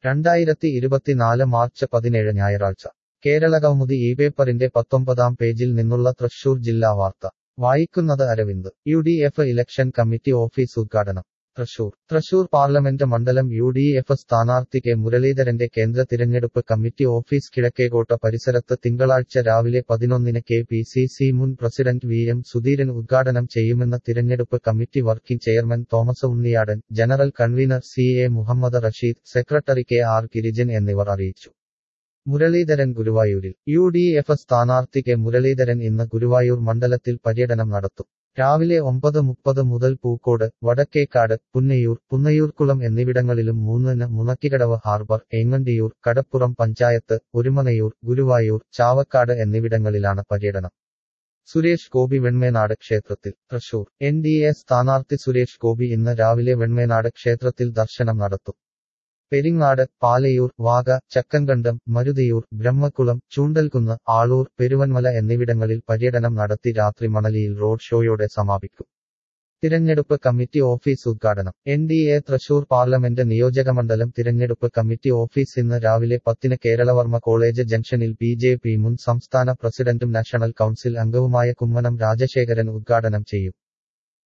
രണ്ടായിരത്തി ഇരുപത്തിനാല് മാർച്ച് പതിനേഴ് ഞായറാഴ്ച കേരളകൗമുദി ഈ പേപ്പറിന്റെ പത്തൊമ്പതാം പേജിൽ നിന്നുള്ള തൃശൂർ ജില്ലാ വാർത്ത വായിക്കുന്നത് Aravind U D F election committee office ഉദ്ഘാടനം തൃശൂർ തൃശൂർ പാർലമെന്റ് മണ്ഡലം യു ഡി എഫ് സ്ഥാനാർത്ഥി കെ മുരളീധരന്റെ കേന്ദ്ര തിരഞ്ഞെടുപ്പ് കമ്മിറ്റി ഓഫീസ് കിഴക്കേകോട്ട പരിസരത്ത് തിങ്കളാഴ്ച രാവിലെ പതിനൊന്നിന് കെ പി സി സി മുൻ പ്രസിഡന്റ് വി എം സുധീരൻ ഉദ്ഘാടനം ചെയ്യുമെന്ന് തിരഞ്ഞെടുപ്പ് committee working chairman Thomas Unniyadan general convener C A Muhammad Rasheed secretary K R Girijan എന്നിവർ അറിയിച്ചു മുരളീധരൻ ഗുരുവായൂരിൽ യു ഡി എഫ് സ്ഥാനാർത്ഥി കെ മുരളീധരൻ ഇന്ന് ഗുരുവായൂർ മണ്ഡലത്തിൽ പര്യടനം നടത്തും രാവിലെ ഒമ്പത് മുപ്പത് മുതൽ പൂക്കോട് വടക്കേക്കാട് പുന്നയൂർ പുന്നയൂർക്കുളം എന്നിവിടങ്ങളിലും മൂന്നിന് മുണക്കിക്കടവ് ഹാർബർ ഏങ്ങണ്ടിയൂർ കടപ്പുറം പഞ്ചായത്ത് ഒരുമനയൂർ ഗുരുവായൂർ ചാവക്കാട് എന്നിവിടങ്ങളിലാണ് പര്യടനം സുരേഷ് ഗോപി വെണ്മേനാട് ക്ഷേത്രത്തിൽ തൃശൂർ എൻ ഡി എ സ്ഥാനാർത്ഥി സുരേഷ് ഗോപി ഇന്ന് രാവിലെ വെണ്മേനാട് ക്ഷേത്രത്തിൽ ദർശനം നടത്തും പെരിങ്ങാട് പാലയൂർ വാഗ ചക്കൻകണ്ടം മരുതിയൂർ ബ്രഹ്മക്കുളം ചൂണ്ടൽകുന്ന് ആളൂർ പെരുവന്മല എന്നിവിടങ്ങളിൽ പര്യടനം നടത്തി രാത്രി മണലിയിൽ റോഡ് ഷോയോടെ സമാപിക്കും തിരഞ്ഞെടുപ്പ് കമ്മിറ്റി ഓഫീസ് ഉദ്ഘാടനം N D A Thrissur parliament നിയോജകമണ്ഡലം തിരഞ്ഞെടുപ്പ് കമ്മിറ്റി ഓഫീസ് ഇന്ന് രാവിലെ പത്തിന് കേരളവർമ്മ കോളേജ് ജംഗ്ഷനിൽ ബി ജെ പി മുൻ സംസ്ഥാന പ്രസിഡന്റും നാഷണൽ കൌൺസിൽ അംഗവുമായ കുമ്മനം രാജശേഖരൻ ഉദ്ഘാടനം ചെയ്യും